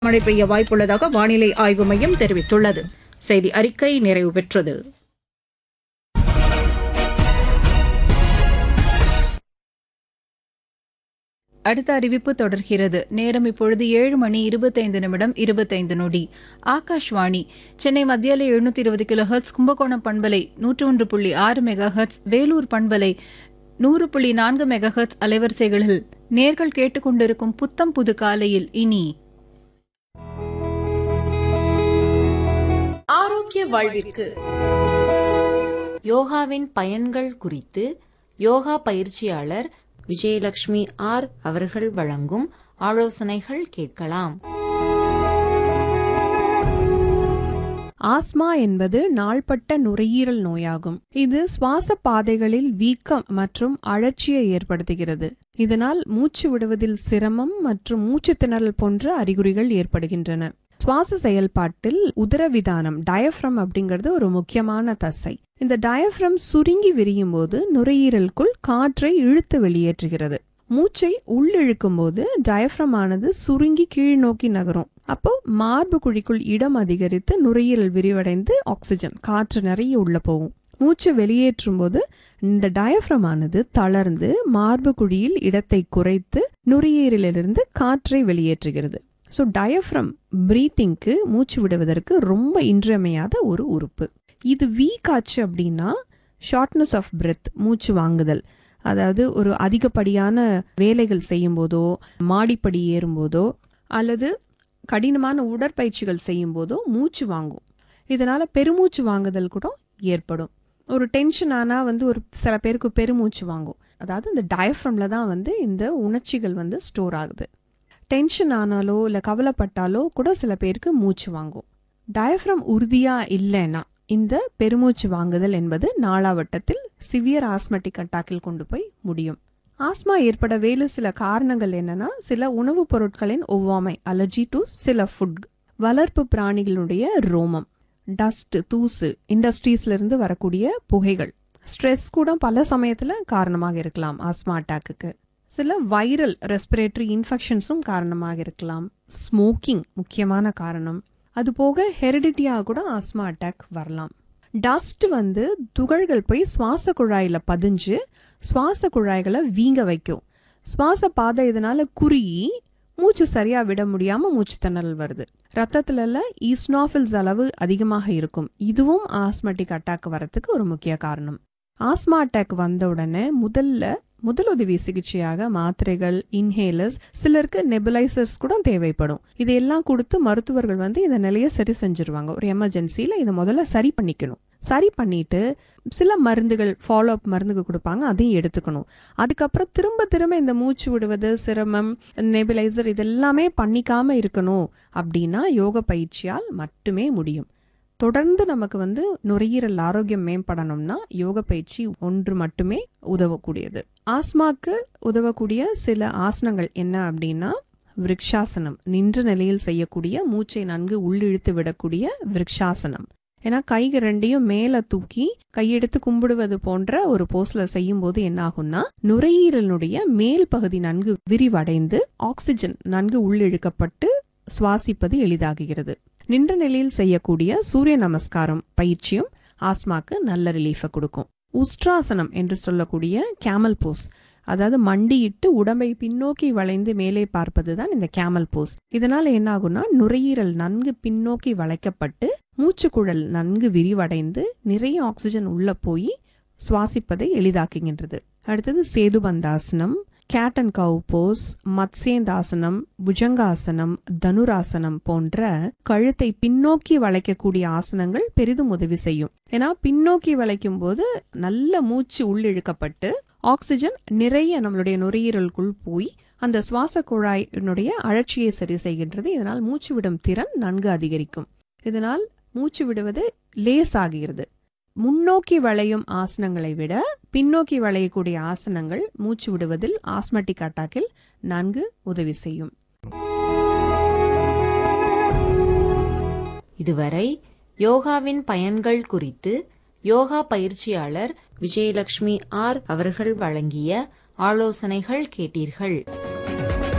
மழை பெய்ய வாய்ப்புள்ளதாக வானிலை ஆய்வு மையம் தெரிவித்துள்ளது செய்தி அறிக்கை நிறைவு பெற்றது அடுத்த அறிவிப்பு தொடர்கிறது நேரம் இப்பொழுது ஏழு மணி இருபத்தைந்து நிமிடம் இருபத்தைந்து நொடி ஆகாஷ்வாணி சென்னை மத்தியால எழுநூத்தி இருபது கிலோ ஹெர்ட்ஸ் கும்பகோணம் பண்பலை நூற்று ஒன்று புள்ளி ஆறு மெகா ஹெர்ட்ஸ் வேலூர் பண்பலை நூறு புள்ளி நான்கு மெகா ஹெர்ட்ஸ் அலைவரிசைகளில் நேர்கள் கேட்டுக்கொண்டிருக்கும் புத்தம் புது காலையில் இனி ஆரோக்கிய வாழ்விற்கு யோகாவின் பயன்கள் குறித்து யோகா பயிற்சியாளர் விஜயலட்சுமி ஆர் அவர்கள் வழங்கும் ஆலோசனைகள் கேட்கலாம் ஆஸ்மா என்பது நாள்பட்ட நுரையீரல் நோயாகும் இது சுவாச பாதைகளில் வீக்கம் மற்றும் அழற்சியை ஏற்படுத்துகிறது இதனால் மூச்சு விடுவதில் சிரமம் மற்றும் மூச்சு திணறல் போன்ற அறிகுறிகள் ஏற்படுகின்றன சுவாச செயல்பாட்டில் உதரவிதானம் டயஃப்ரம் அப்படிங்கிறது ஒரு முக்கியமான தசை இந்த டயஃப்ரம் சுருங்கி விரியும் போது நுரையீரலுக்குள் காற்றை இழுத்து வெளியேற்றுகிறது மூச்சை உள்ளிழுக்கும் போது டயஃப்ரம் ஆனது சுருங்கி கீழ் நோக்கி நகரும் அப்போ மார்பு குழிக்குள் இடம் அதிகரித்து நுரையீரல் விரிவடைந்து ஆக்சிஜன் காற்று நிறைய உள்ள போகும் மூச்சு வெளியேற்றும் போது இந்த டயஃப்ரம் ஆனது தளர்ந்து மார்பு குழியில் இடத்தை குறைத்து நுரையீரலிலிருந்து காற்றை வெளியேற்றுகிறது ஸோ டயஃப்ரம் பிரீத்திங்க்கு மூச்சு விடுவதற்கு ரொம்ப இன்றியமையாத ஒரு உறுப்பு இது வீக் ஆச்சு அப்படின்னா ஷார்ட்னஸ் ஆஃப் பிரெத் மூச்சு வாங்குதல் அதாவது ஒரு அதிகப்படியான வேலைகள் செய்யும் போதோ மாடிப்படி ஏறும்போதோ அல்லது கடினமான உடற்பயிற்சிகள் செய்யும் போதோ மூச்சு வாங்கும் இதனால பெருமூச்சு வாங்குதல் கூட ஏற்படும் ஒரு டென்ஷன் ஆனா வந்து ஒரு சில பேருக்கு பெருமூச்சு வாங்கும் அதாவது இந்த டயஃப்ரம்ல தான் வந்து இந்த உணர்ச்சிகள் வந்து ஸ்டோர் ஆகுது டென்ஷன் ஆனாலோ இல்லை கவலைப்பட்டாலோ கூட சில பேருக்கு மூச்சு வாங்கும் டயஃப்ரம் உறுதியா இல்லைன்னா இந்த பெருமூச்சு வாங்குதல் என்பது நாளாவட்டத்தில் சிவியர் ஆஸ்மெட்டிக் அட்டாக்கில் கொண்டு போய் முடியும் ஆஸ்மா ஏற்பட வேறு சில காரணங்கள் என்னன்னா சில உணவுப் பொருட்களின் ஒவ்வாமை அலர்ஜி டு சில ஃபுட் வளர்ப்பு பிராணிகளுடைய ரோமம் டஸ்ட் தூசு இண்டஸ்ட்ரீஸ்ல இருந்து வரக்கூடிய புகைகள் ஸ்ட்ரெஸ் கூட பல சமயத்துல காரணமாக இருக்கலாம் ஆஸ்மா அட்டாக்குக்கு சில வைரல் ரெஸ்பிரேட்டரி இன்ஃபெக்ஷன்ஸும் காரணமாக இருக்கலாம் ஸ்மோக்கிங் முக்கியமான காரணம் அது போக ஹெரிடிட்டியா கூட ஆஸ்மா அட்டாக் வரலாம் டஸ்ட் வந்து துகள்கள் போய் சுவாச குழாயில பதிஞ்சு சுவாச குழாய்களை வீங்க வைக்கும் சுவாச பாதை இதனால குறுகி மூச்சு சரியா விட முடியாம மூச்சு திணறல் வருது ரத்தத்துல ஈஸ்னாஃபில்ஸ் அளவு அதிகமாக இருக்கும் இதுவும் ஆஸ்மெட்டிக் அட்டாக் வரத்துக்கு ஒரு முக்கிய காரணம் ஆஸ்மா அட்டாக் வந்த உடனே முதல்ல முதலுதவி சிகிச்சையாக மாத்திரைகள் இன்ஹேலர்ஸ் சிலருக்கு நெபுலைசர்ஸ் கூட தேவைப்படும் இதையெல்லாம் கொடுத்து மருத்துவர்கள் வந்து இந்த நிலையை சரி செஞ்சிருவாங்க ஒரு எமர்ஜென்சியில் இதை முதல்ல சரி பண்ணிக்கணும் சரி பண்ணிட்டு சில மருந்துகள் ஃபாலோ அப் மருந்துகள் கொடுப்பாங்க அதையும் எடுத்துக்கணும் அதுக்கப்புறம் திரும்ப திரும்ப இந்த மூச்சு விடுவது சிரமம் நெபுலைசர் இதெல்லாமே பண்ணிக்காம இருக்கணும் அப்படின்னா யோக பயிற்சியால் மட்டுமே முடியும் தொடர்ந்து நமக்கு வந்து நுரையீரல் ஆரோக்கியம் மேம்படணும்னா யோக பயிற்சி ஒன்று மட்டுமே உதவக்கூடியது ஆஸ்மாக்கு உதவக்கூடிய சில ஆசனங்கள் என்ன அப்படின்னா விருக்ஷாசனம் நின்ற நிலையில் செய்யக்கூடிய மூச்சை நன்கு உள்ளிழுத்து விடக்கூடிய விருக்ஷாசனம் ஏன்னா கைகள் ரெண்டையும் மேல தூக்கி கையெடுத்து கும்பிடுவது போன்ற ஒரு போஸ்ல செய்யும் போது என்ன ஆகும்னா நுரையீரலுடைய மேல் பகுதி நன்கு விரிவடைந்து ஆக்சிஜன் நன்கு உள்ளிழுக்கப்பட்டு சுவாசிப்பது எளிதாகுகிறது நின்ற நிலையில் செய்யக்கூடிய சூரிய நமஸ்காரம் பயிற்சியும் ஆஸ்மாக்கு நல்ல ரிலீஃபை கொடுக்கும் உஸ்ட்ராசனம் என்று சொல்லக்கூடிய கேமல் போஸ் அதாவது மண்டியிட்டு உடம்பை பின்னோக்கி வளைந்து மேலே பார்ப்பது தான் இந்த கேமல் போஸ் இதனால என்ன ஆகும்னா நுரையீரல் நன்கு பின்னோக்கி வளைக்கப்பட்டு மூச்சுக்குழல் நன்கு விரிவடைந்து நிறைய ஆக்சிஜன் உள்ள போய் சுவாசிப்பதை எளிதாக்குகின்றது அடுத்தது Setubandhasana cat and cow pose Matsyendrasana Bhujangasana Dhanurasana போன்ற கழுத்தை பின்னோக்கி வளைக்கக்கூடிய ஆசனங்கள் பெரிதும் உதவி செய்யும் ஏன்னா பின்னோக்கி வளைக்கும் போது நல்ல மூச்சு உள்ளிழுக்கப்பட்டு ஆக்சிஜன் நிறைய நம்மளுடைய நுரையீரலுக்குள் போய் அந்த சுவாச குழாயினுடைய அழற்சியை சரி செய்கின்றது இதனால் மூச்சு விடும் திறன் நன்கு அதிகரிக்கும் இதனால் மூச்சு விடுவது லேசாகிறது முன்னோக்கி வளையும் ஆசனங்களை விட பின்னோக்கி வளையக்கூடிய ஆசனங்கள் மூச்சு விடுவதில் ஆஸ்மெட்டிக் அட்டாக்கில் நன்கு உதவி செய்யும் இதுவரை யோகாவின் பயன்கள் குறித்து யோகா பயிற்சியாளர் விஜயலட்சுமி ஆர் அவர்கள் வழங்கிய ஆலோசனைகள் கேட்டீர்கள்